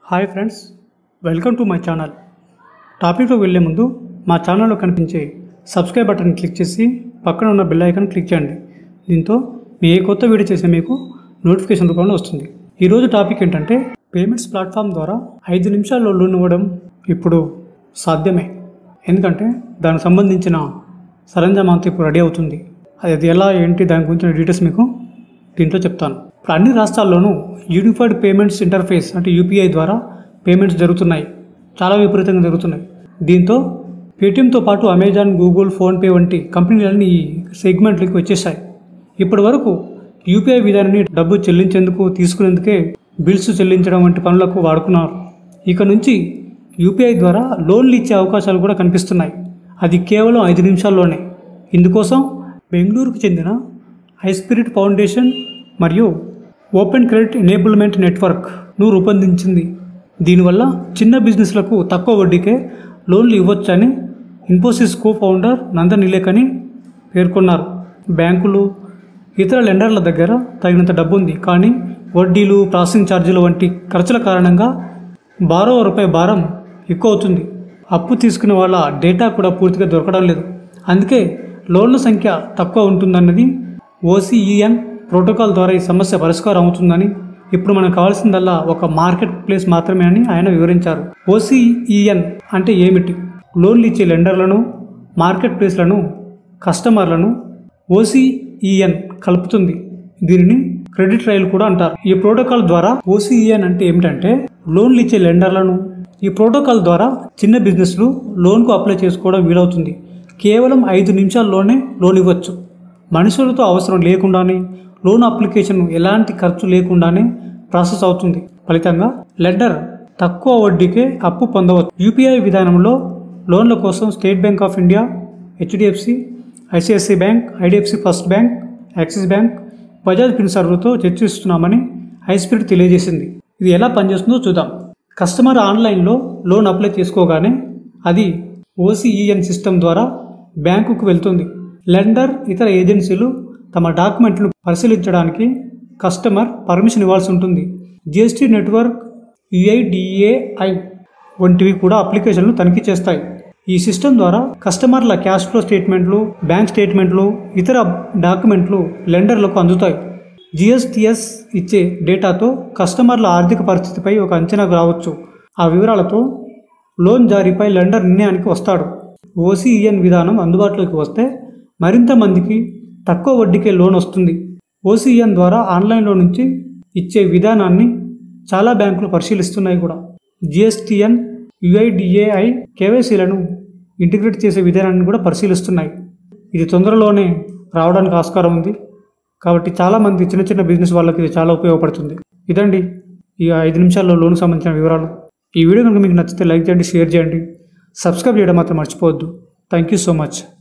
hi friends welcome to my channel టాపిక్లోకి వెళ్ళే ముందు మా ఛానల్లో కనిపించే సబ్స్క్రైబ్ బటన్ క్లిక్ చేసి పక్కన ఉన్న బెల్ ఐకాన్ క్లిక్ చేయండి దీంతో మీ ఏ కొత్త వీడియో చేసే మీకు నోటిఫికేషన్ రూపంలో వస్తుంది ఈరోజు టాపిక్ ఏంటంటే పేమెంట్స్ ప్లాట్ఫామ్ ద్వారా ఐదు నిమిషాల్లో లోన్ ఇవ్వడం ఇప్పుడు సాధ్యమే ఎందుకంటే దానికి సంబంధించిన సరంజామా అంతా ఇప్పుడు రెడీ అవుతుంది అది అది ఎలా ఏంటి దాని గురించిన డీటెయిల్స్ మీకు దీంట్లో చెప్తాను ఇప్పుడు అన్ని రాష్ట్రాల్లోనూ యూనిఫైడ్ పేమెంట్స్ ఇంటర్ఫేస్ అంటే యూపీఐ ద్వారా పేమెంట్స్ జరుగుతున్నాయి చాలా విపరీతంగా జరుగుతున్నాయి దీంతో పేటిఎంతో పాటు అమెజాన్ గూగుల్ ఫోన్పే వంటి కంపెనీలన్నీ ఈ సెగ్మెంట్లకి వచ్చేసాయి ఇప్పటి వరకు యూపీఐ విధానాన్ని డబ్బు చెల్లించేందుకు తీసుకునేందుకే బిల్స్ చెల్లించడం వంటి పనులకు వాడుకున్నారు ఇక నుంచి యూపీఐ ద్వారా లోన్లు ఇచ్చే అవకాశాలు కూడా కనిపిస్తున్నాయి అది కేవలం ఐదు నిమిషాల్లోనే ఇందుకోసం బెంగళూరుకు చెందిన ఐస్పిరిట్ ఫౌండేషన్ మరియు ఓపెన్ క్రెడిట్ ఎనేబుల్మెంట్ నెట్వర్క్ను రూపొందించింది దీనివల్ల చిన్న బిజినెస్లకు తక్కువ వడ్డీకే లోన్లు ఇవ్వొచ్చని Infosys co founder Nandan Nilekani పేర్కొన్నారు బ్యాంకులు ఇతర లెండర్ల దగ్గర తగినంత డబ్బు ఉంది కానీ వడ్డీలు ప్రాసెసింగ్ ఛార్జీలు వంటి ఖర్చుల కారణంగా బారోవర్పై భారం ఎక్కువ అవుతుంది అప్పు తీసుకునే వాళ్ళ డేటా కూడా పూర్తిగా దొరకడం లేదు అందుకే లోన్ల సంఖ్య తక్కువ ఉంటుందన్నది ఓసీఈఎన్ ప్రోటోకాల్ ద్వారా ఈ సమస్య పరిష్కారం అవుతుందని ఇప్పుడు మనకు కావాల్సిందల్లా ఒక మార్కెట్ ప్లేస్ మాత్రమే అని ఆయన వివరించారు ఓసీఈఎన్ అంటే ఏమిటి లోన్లు ఇచ్చే లెండర్లను మార్కెట్ ప్లేస్లను కస్టమర్లను ఓసీఈఎన్ కలుపుతుంది దీనిని క్రెడిట్ రైలు కూడా అంటారు ఈ ప్రోటోకాల్ ద్వారా ఓసీఈఎన్ అంటే ఏమిటంటే లోన్లు ఇచ్చే లెండర్లను ఈ ప్రోటోకాల్ ద్వారా చిన్న బిజినెస్లు లోన్కు అప్లై చేసుకోవడం వీలవుతుంది కేవలం ఐదు నిమిషాల్లోనే లోన్ ఇవ్వచ్చు మనుషులతో అవసరం లేకుండానే లోన్ అప్లికేషన్ ఎలాంటి ఖర్చు లేకుండానే ప్రాసెస్ అవుతుంది ఫలితంగా లెండర్ తక్కువ వడ్డీకే అప్పు పొందవచ్చు యూపీఐ విధానంలో లోన్ల కోసం State Bank of India HDFC ICICI bank IDFC first bank Axis bank Bajaj ఫిన్సర్వ్తో చర్చిస్తున్నామని హైస్పీడ్ తెలియజేసింది ఇది ఎలా పనిచేస్తుందో చూద్దాం కస్టమర్ ఆన్లైన్లో లోన్ అప్లై చేసుకోగానే అది ఓసీఈఎన్ సిస్టమ్ ద్వారా బ్యాంకుకు వెళ్తుంది లెండర్ ఇతర ఏజెన్సీలు తమ డాక్యుమెంట్లను పరిశీలించడానికి కస్టమర్ పర్మిషన్ ఇవ్వాల్సి ఉంటుంది జిఎస్టీ నెట్వర్క్ యుఐడిఏఐ వంటివి కూడా అప్లికేషన్లు తనిఖీ చేస్తాయి ఈ సిస్టమ్ ద్వారా కస్టమర్ల క్యాష్ ఫ్లో స్టేట్మెంట్లు బ్యాంక్ స్టేట్మెంట్లు ఇతర డాక్యుమెంట్లు లెండర్లకు అందుతాయి జిఎస్టిఎస్ ఇచ్చే డేటాతో కస్టమర్ల ఆర్థిక పరిస్థితిపై ఒక అంచనాకు రావచ్చు ఆ వివరాలతో లోన్ జారీపై లెండర్ నిర్ణయానికి వస్తాడు ఓసీఈఎన్ విధానం అందుబాటులోకి వస్తే మరింత మందికి తక్కువ వడ్డీకే లోన్ వస్తుంది ఓసీఎన్ ద్వారా ఆన్లైన్లో నుంచి ఇచ్చే విధానాన్ని చాలా బ్యాంకులు పరిశీలిస్తున్నాయి కూడా జిఎస్టిఎన్ యుఐడిఏఐ కేవైసీలను ఇంటిగ్రేట్ చేసే విధానాన్ని కూడా పరిశీలిస్తున్నాయి ఇది తొందరలోనే రావడానికి ఆస్కారం ఉంది కాబట్టి చాలామంది చిన్న చిన్న బిజినెస్ వాళ్ళకి ఇది చాలా ఉపయోగపడుతుంది ఇదండి ఈ ఐదు నిమిషాల్లో లోన్కి సంబంధించిన వివరాలు ఈ వీడియో కనుక మీకు నచ్చితే లైక్ చేయండి షేర్ చేయండి సబ్స్క్రైబ్ చేయడం మాత్రం మర్చిపోవద్దు థ్యాంక్ యూ సో మచ్